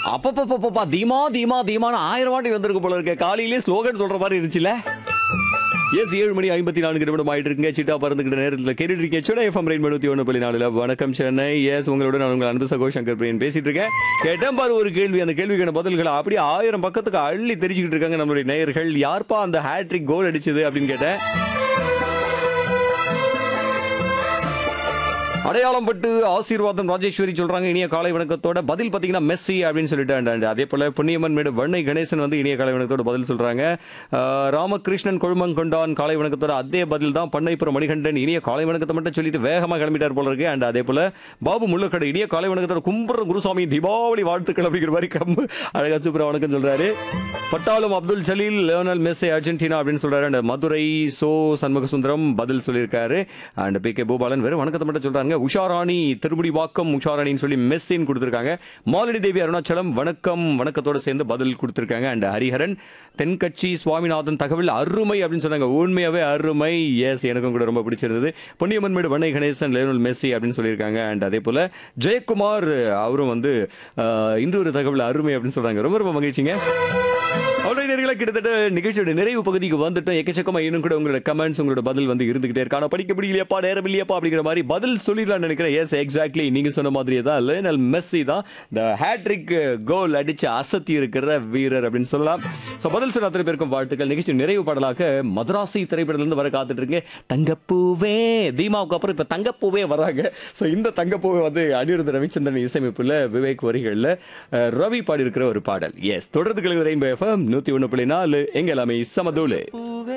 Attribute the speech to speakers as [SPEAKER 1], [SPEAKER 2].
[SPEAKER 1] அப்பப்பப்பப்பா தீமா தீமா தீமான்னு ஆயிரம் வாட்டி வந்திருக்கு போல இருக்க காலையிலே ஸ்லோகன் சொல்ற மாதிரி இருந்துச்சுல எஸ் ஏழு மணி ஐம்பத்தி நான்கு நிமிடம் ஆயிட்டு இருக்குங்க சிட்டா பறந்துக்கிட்ட நேரத்தில் கேட்டுட்டு இருக்கேன் சுடா எஃப்எம் ரெயின் எழுபத்தி ஒன்று புள்ளி நாலுல வணக்கம் சென்னை எஸ் உங்களோட நான் உங்கள் அன்பு சகோ சங்கர் பிரியன் பேசிட்டு இருக்கேன் கேட்டேன் பாரு ஒரு கேள்வி அந்த கேள்விக்கான பதில்களை அப்படியே ஆயிரம் பக்கத்துக்கு அள்ளி தெரிஞ்சுக்கிட்டு இருக்காங்க நம்மளுடைய நேயர்கள் யார்ப்பா அந்த ஹேட்ரிக் கோல் அடிச்சது அப்படின்னு கேட்டேன் அடையாளம் பட்டு ஆசீர்வாதம் ராஜேஸ்வரி சொல்றாங்க இனிய காலை வணக்கத்தோட பதில் பாத்தீங்கன்னா மெஸ்ஸி அப்படின்னு சொல்லிட்டு and- and அதே போல புண்ணியம்மன் மேடு வண்ணை கணேசன் வந்து இனிய காலை வணக்கத்தோட பதில் சொல்றாங்க ஆஹ், ராமகிருஷ்ணன் கொழுமங்கொண்டான் காலை வணக்கத்தோட அதே பதில் தான் பண்ணைப்புறம் மணிகண்டன் இனிய காலை வணக்கத்தை மட்டும் சொல்லிட்டு வேகமா கிளம்பிட்டார் போல இருக்கு அண்ட் அதே போல பாபு முள்ளக்கடை இனிய காலை வணக்கத்தோட கும்புற குருசாமி தீபாவளி வாழ்த்துக்கள் அப்படிங்கிற மாதிரி கம்பு அழகா சூப்பரா வணக்கம் சொல்றாரு Pattalam Abdul Jaleel Lionel Messi Argentina அப்படின்னு சொல்றாரு அண்ட் மதுரை சோ சண்முக சுந்தரம் பதில் சொல்லியிருக்காரு அண்ட் பி கே பூபாலன் வெறும் வணக்கத்தை மட்டும் சொல்றாங்க உஷாராணி திருமுடி வாக்கம் உஷாராணின்னு சொல்லி மெஸ்ஸின்னு கொடுத்திருக்காங்க மாலினி தேவி அருணாச்சலம் வணக்கம் வணக்கத்தோட சேர்ந்து பதில் கொடுத்திருக்காங்க அண்ட் ஹரிஹரன் தென்கட்சி சுவாமிநாதன் தகவல் அருமை அப்படின்னு சொன்னாங்க உண்மையாவே அருமை எஸ் எனக்கும் கூட ரொம்ப பிடிச்சிருந்தது பொன்னியம்மன் மேடு வண்ணை கணேசன் லேனல் மெஸ்ஸி அப்படின்னு சொல்லியிருக்காங்க அண்ட் அதே போல ஜெயக்குமார் அவரும் வந்து ஆஹ், இன்று ஒரு தகவல் அருமை அப்படின்னு சொல்றாங்க ரொம்ப ரொம்ப மகிழ்ச்சிங்க அவ்வளோ நேரங்களா கிட்டத்தட்ட நிகழ்ச்சியோட நிறைவு பகுதிக்கு வந்துட்டோம் எக்கச்சக்கமா இன்னும் கூட உங்களோட கமெண்ட்ஸ் உங்களோட பதில் வந்து இருந்துகிட்டே இருக்கு ஆனா படிக்க முடியலையாப்பா நேரம் இல்லையாப்பா அப்படிங்கிற மாதிரி பதில் சொல்லிடலாம்னு நினைக்கிறேன் எஸ் எக்ஸாக்ட்லி நீங்க சொன்ன மாதிரியே தான் லேனல் மெஸ்ஸி தான் இந்த ஹேட்ரிக் கோல் அடிச்சு அசத்தி இருக்கிற வீரர் அப்படின்னு சொல்லலாம் ஸோ பதில் சொன்ன அத்தனை பேருக்கும் வாழ்த்துக்கள் நிகழ்ச்சி நிறைவு பாடலாக மதராசி திரைப்படத்திலிருந்து வர காத்துட்டு இருக்கேன் தங்கப்பூவே தீமாவுக்கு அப்புறம் இப்ப தங்கப்பூவே வராங்க ஸோ இந்த தங்கப்பூவே வந்து அனிருத் ரவிச்சந்திரன் இசையமைப்புல விவேக் வரிகள்ல அஹ், ரவி பாடி இருக்கிற ஒரு பாடல் எஸ் தொடர்ந்து கலைஞர் ரெயின்போ எஃப்எம் நூத்தி ஒன்று புள்ளி நாலு எங்க எல்லாமே சமதூலு